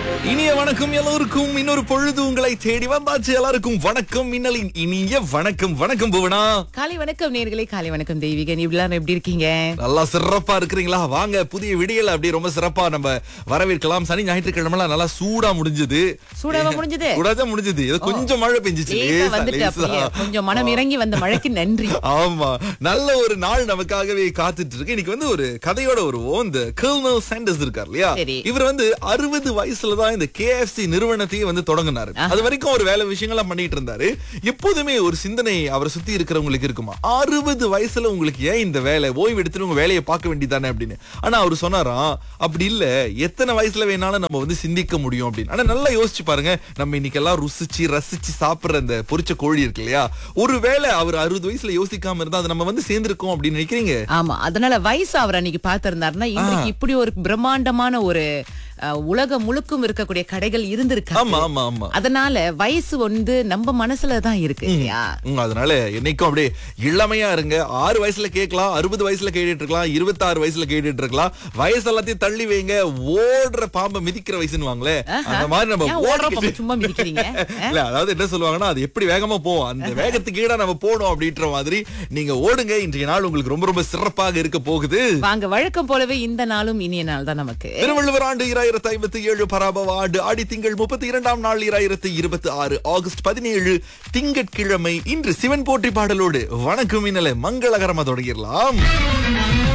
இனிய வணக்கம் எல்லோருக்கும் இன்னொரு பொழுது உங்களை தேடி வந்தாச்சு எல்லாருக்கும் வணக்கம் மின்னலின் இனிய வணக்கம் வணக்கம் புவனா காலை வணக்கம் நேர்களே காலை வணக்கம் தெய்வீகன் இப்படிலாம் எப்படி இருக்கீங்க நல்லா சிறப்பா இருக்கிறீங்களா வாங்க புதிய விடியல் அப்படி ரொம்ப சிறப்பா நம்ம வரவேற்கலாம் சனி ஞாயிற்றுக்கிழமை நல்லா சூடா முடிஞ்சது சூடாவா முடிஞ்சது? சூடாதான் முடிஞ்சது ஏதோ கொஞ்சம் மழை பெஞ்சிச்சு லேசா லேசா, வந்துட்டு லேசா. அப்படியே கொஞ்சம் மனம் இறங்கி வந்த மழைக்கு நன்றி ஆமா நல்ல ஒரு நாள் நமக்காகவே காத்துட்டு இருக்கு இன்னைக்கு வந்து ஒரு கதையோட வருவோம் இந்த கர்னல் சாண்டர்ஸ் இருக்கார் இல்லையா சரி. இவர் வந்து அறுபது வயசுல தான் இந்த கேஎஃப்சி நிறுவனத்தையே வந்து தொடங்கினாரு அது வரைக்கும் ஒரு வேலை விஷயங்கள்லாம் பண்ணிட்டு இருந்தாரு எப்போதுமே ஒரு சிந்தனை அவரை சுத்தி இருக்கிறவங்களுக்கு இருக்குமா அறுபது வயசுல உங்களுக்கு ஏன் இந்த வேலை ஓய்வு எடுத்துட்டு உங்க வேலையை பார்க்க வேண்டியதானே அப்படின்னு ஆனா அவர் சொன்னாராம் அப்படி இல்ல எத்தனை வயசுல வேணாலும் நம்ம வந்து சிந்திக்க முடியும் அப்படின்னு ஆனா நல்லா யோசிச்சு பாருங்க நம்ம இன்னைக்கு எல்லாம் ருசிச்சு ரசிச்சு சாப்பிடுற அந்த பொரிச்ச கோழி இருக்கு இல்லையா ஒருவேளை அவர் அறுபது வயசுல யோசிக்காம இருந்தா அது நம்ம வந்து சேர்ந்திருக்கோம் அப்படின்னு நினைக்கிறீங்க ஆமா அதனால வயசு அவர் அன்னைக்கு பார்த்திருந்தாருன்னா இன்றைக்கு இப்படி ஒரு பிரம்மாண்டமான ஒரு அஹ், உலகம் முழுக்கும் இருக்கக்கூடிய கடைகள் இருந்திருக்கு ஆமா ஆமா ஆமா அதனால வயசு வந்து நம்ம மனசுல தான் இருக்கு இல்லையா ம், அதனால என்னைக்கும் அப்படியே இளமையா இருங்க ஆறு வயசுல கேட்கலாம் அறுபது வயசுல கேட்டுட்டு இருக்கலாம் இருபத்தாறு வயசுல கேட்டுட்டு இருக்கலாம் வயசு எல்லாத்தையும் தள்ளி வைங்க ஓடுற பாம்பை மிதிக்கிற வயசுன்னு வாங்களே அந்த மாதிரி நம்ம ஏன் ஓடுற ஓடிக்கிட்டு- பக்கம் சும்மா மிதிக்கிறீங்க இல்ல அதாவது என்ன சொல்லுவாங்கன்னா அது எப்படி வேகமா போகும் அந்த வேகத்துக்கு ஈடா நம்ம போகணும் அப்படின்ற மாதிரி நீங்க ஓடுங்க இன்றைய நாள் உங்களுக்கு ரொம்ப ரொம்ப சிறப்பாக இருக்க போகுது வாங்க வழக்கம் போலவே இந்த நாளும் இனிய நாள் தான் நமக்கு திருவள்ளுவர் ஆண்டு இராயிரத்தி ஐம்பத்தி ஏழு பராபவ ஆண்டு ஆடி திங்கள் முப்பத்தி இரண்டாம் நாள் இராயிரத்தி இருபத்தி ஆறு ஆகஸ்ட் பதினேழு திங்கட்கிழமை இன்று சிவன் போற்றி பாடலோடு வணக்கம் இன்னலை மங்களகரமா தொடங்கிடலாம்